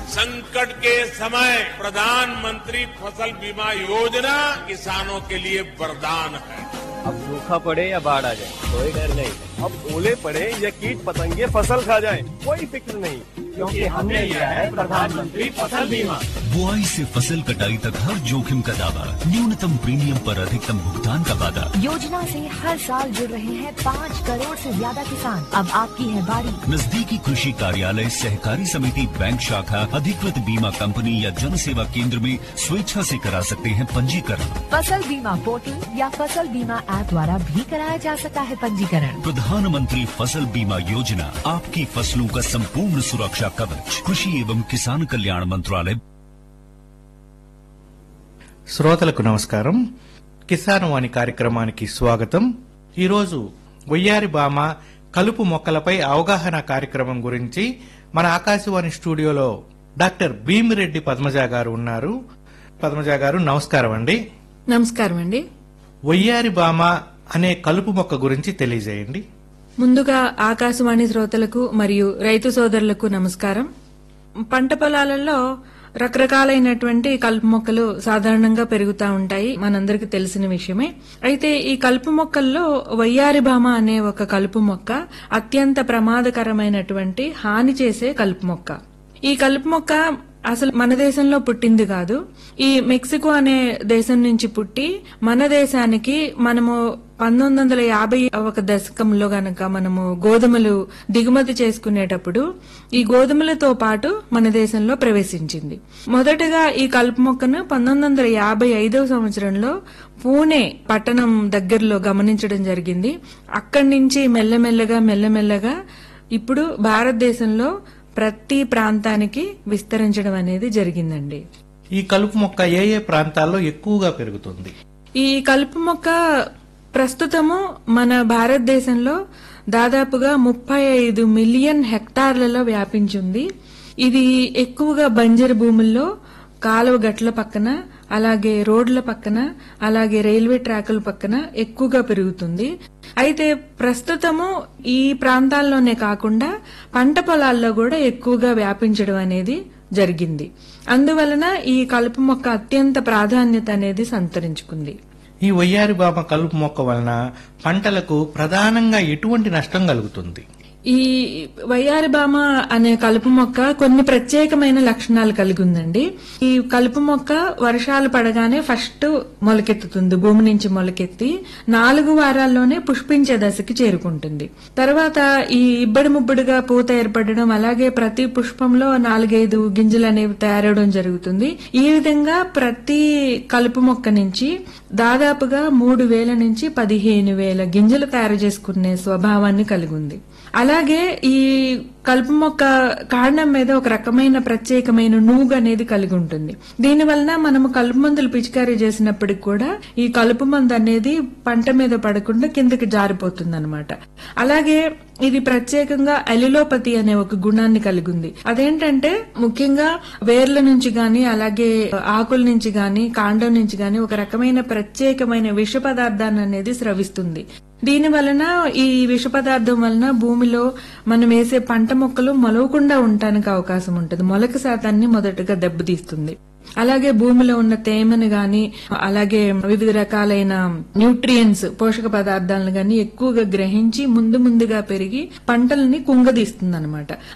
संकट के समय प्रधानमंत्री फसल बीमा योजना किसानों के लिए वरदान है अब सूखा पड़े या बाढ़ आ जाए कोई डर नहीं अब ओले पड़े या कीट पतंगे फसल खा जाए कोई फिक्र नहीं क्योंकि हमने लिया है प्रधानमंत्री फसल बीमा बुआई से फसल कटाई तक हर जोखिम का दावा न्यूनतम प्रीमियम पर अधिकतम भुगतान का वादा योजना से हर साल जुड़ रहे हैं पाँच करोड़ से ज्यादा किसान अब आपकी है बारी नजदीकी कृषि कार्यालय सहकारी समिति बैंक शाखा अधिकृत बीमा कंपनी या जन सेवा केंद्र में स्वेच्छा से करा सकते हैं पंजीकरण फसल बीमा पोर्टल या फसल बीमा ऐप द्वारा भी कराया जा सकता है पंजीकरण प्रधानमंत्री फसल बीमा योजना आपकी फसलों का संपूर्ण सुरक्षा कवच कृषि एवं किसान कल्याण मंत्रालय శ్రోతలకు నమస్కారం కిసాన్ వాణి కార్యక్రమానికి స్వాగతం ఈరోజు వయ్యారి బామ కలుపు మొక్కలపై అవగాహన కార్యక్రమం గురించి మన ఆకాశవాణి స్టూడియోలో డాక్టర్ భీమిరెడ్డి పద్మజ గారు ఉన్నారు పద్మజ గారు నమస్కారం అండి నమస్కారం అండి వయ్యారి బామ అనే కలుపు మొక్క గురించి తెలియజేయండి ముందుగా ఆకాశవాణి శ్రోతలకు మరియు రైతు సోదరులకు నమస్కారం పంట పొలాలలో రకరకాలైనటువంటి కలుపు మొక్కలు సాధారణంగా పెరుగుతూ ఉంటాయి మనందరికి తెలిసిన విషయమే అయితే ఈ కలుపు మొక్కల్లో వయ్యారి భామ అనే ఒక కలుపు మొక్క అత్యంత ప్రమాదకరమైనటువంటి హాని చేసే కలుపు మొక్క ఈ కలుపు మొక్క అసలు మన దేశంలో పుట్టింది కాదు ఈ మెక్సికో అనే దేశం నుంచి పుట్టి మన దేశానికి మనము పంతొమ్మిది వందల యాభై ఒక దశకంలో గనక మనము గోధుమలు దిగుమతి చేసుకునేటప్పుడు ఈ గోధుమలతో పాటు మన దేశంలో ప్రవేశించింది మొదటగా ఈ కలుపు మొక్కను పంతొమ్మిది వందల యాభై ఐదవ సంవత్సరంలో పూణే పట్టణం దగ్గరలో గమనించడం జరిగింది అక్కడి నుంచి మెల్లమెల్లగా మెల్లమెల్లగా ఇప్పుడు భారతదేశంలో ప్రతి ప్రాంతానికి విస్తరించడం అనేది జరిగిందండి ఈ కలుపు మొక్క ఏ ఏ ప్రాంతాల్లో ఎక్కువగా పెరుగుతుంది ఈ కలుపు మొక్క ప్రస్తుతము మన భారతదేశంలో దాదాపుగా ముప్పై ఐదు మిలియన్ హెక్టార్లలో వ్యాపించింది ఇది ఎక్కువగా బంజరు భూముల్లో కాలువ గట్ల పక్కన అలాగే రోడ్ల పక్కన అలాగే రైల్వే ట్రాకుల పక్కన ఎక్కువగా పెరుగుతుంది అయితే ప్రస్తుతము ఈ ప్రాంతాల్లోనే కాకుండా పంట పొలాల్లో కూడా ఎక్కువగా వ్యాపించడం అనేది జరిగింది అందువలన ఈ కలుపు మొక్క అత్యంత ప్రాధాన్యత అనేది సంతరించుకుంది ఈ వయ్యారి బామ కలుపు మొక్క వలన పంటలకు ప్రధానంగా ఎటువంటి నష్టం కలుగుతుంది ఈ వయ్యారి బామ అనే కలుపు మొక్క కొన్ని ప్రత్యేకమైన లక్షణాలు కలిగి ఉందండి ఈ కలుపు మొక్క వర్షాలు పడగానే ఫస్ట్ మొలకెత్తుతుంది భూమి నుంచి మొలకెత్తి నాలుగు వారాల్లోనే పుష్పించే దశకి చేరుకుంటుంది తర్వాత ఈ ఇబ్బడి ముబ్బడిగా పూత ఏర్పడడం అలాగే ప్రతి పుష్పంలో నాలుగైదు గింజలు అనేవి తయారవడం జరుగుతుంది ఈ విధంగా ప్రతి కలుపు మొక్క నుంచి దాదాపుగా మూడు వేల నుంచి పదిహేను వేల గింజలు తయారు చేసుకునే స్వభావాన్ని కలిగి ఉంది అలాగే ఈ కలుపు మొక్క కాండం మీద ఒక రకమైన ప్రత్యేకమైన నూగు అనేది కలిగి ఉంటుంది దీని వలన మనము కలుపు మందులు పిచికారీ చేసినప్పటికి కూడా ఈ కలుపు మందు అనేది పంట మీద పడకుండా కిందకి జారిపోతుంది అనమాట అలాగే ఇది ప్రత్యేకంగా ఎలిలోపతి అనే ఒక గుణాన్ని కలిగి ఉంది అదేంటంటే ముఖ్యంగా వేర్ల నుంచి గాని అలాగే ఆకుల నుంచి గాని కాండం నుంచి గాని ఒక రకమైన ప్రత్యేకమైన విష పదార్థాన్ని అనేది స్రవిస్తుంది దీని వలన ఈ విష పదార్థం వలన భూమిలో మనం వేసే పంట మొక్కలు మొలవకుండా ఉండటానికి అవకాశం ఉంటుంది మొలక శాతాన్ని మొదటగా దెబ్బతీస్తుంది అలాగే భూమిలో ఉన్న తేమను గాని అలాగే వివిధ రకాలైన న్యూట్రియన్స్ పోషక పదార్థాలను గాని ఎక్కువగా గ్రహించి ముందు ముందుగా పెరిగి పంటలని కుంగదీస్తుంది అనమాట